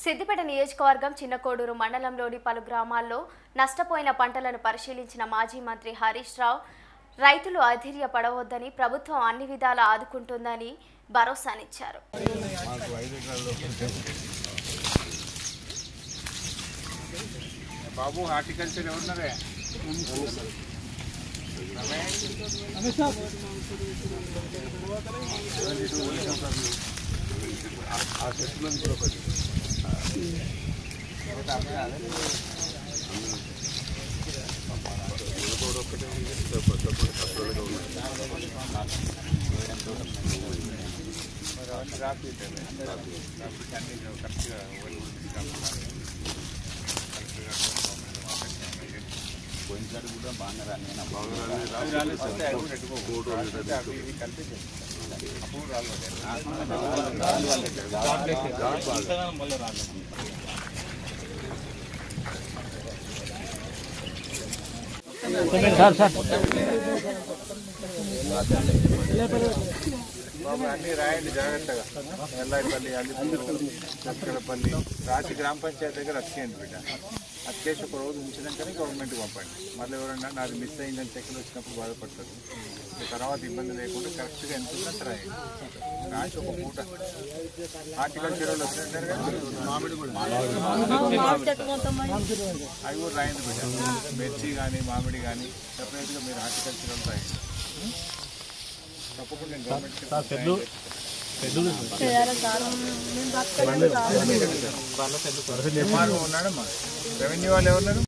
సిద్దిపేట నియోజకవర్గం చిన్నకోడూరు మండలంలోని పలు గ్రామాల్లో నష్టపోయిన పంటలను పరిశీలించిన మాజీ మంత్రి హరీష్ రావు రైతులు అధైర్య పడవద్దని ప్రభుత్వం అన్ని విధాలా ఆదుకుంటుందని భరోసానిచ్చారు బాబు హార్టికల్చర్ ఎవరున్నారే ఆ చెట్టులో కూడా ఒకటి పోయినసారి కూడా బాగా రాలేదు అప్పుడు రాలేదు బాబు అన్ని రాయండి జాగ్రత్తగా ఎల్లాయిపల్లి అల్లిపల్లి చక్కడపల్లి రాసి గ్రామ పంచాయతీ దగ్గర వచ్చేయండి బిడ్డ వచ్చేసి ఒక రోజు ఉంచినాకనే గవర్నమెంట్కి పంపండి మళ్ళీ ఎవరన్నా నాది మిస్ అయిందని చెక్కులు వచ్చినప్పుడు బాధపడతారు ఇక తర్వాత ఇబ్బంది లేకుండా కరెక్ట్గా ఎంత ఉందంటే రాయండి రాసి ఒక పూట హార్టికల్చర్ వాళ్ళు వచ్చినట్టారు కదా మామిడి కూడా అవి కూడా రాయండి బిడ్డ మిర్చి కానీ మామిడి కానీ సపరేట్గా మీరు హార్టికల్చర్ వాళ్ళు రాయండి తప్పకుండా నేను గవర్నమెంట్కి ఎంఆర్ఓ ఉన్నాడమ్మా రెవెన్యూ వాళ్ళు ఎవరున్నారు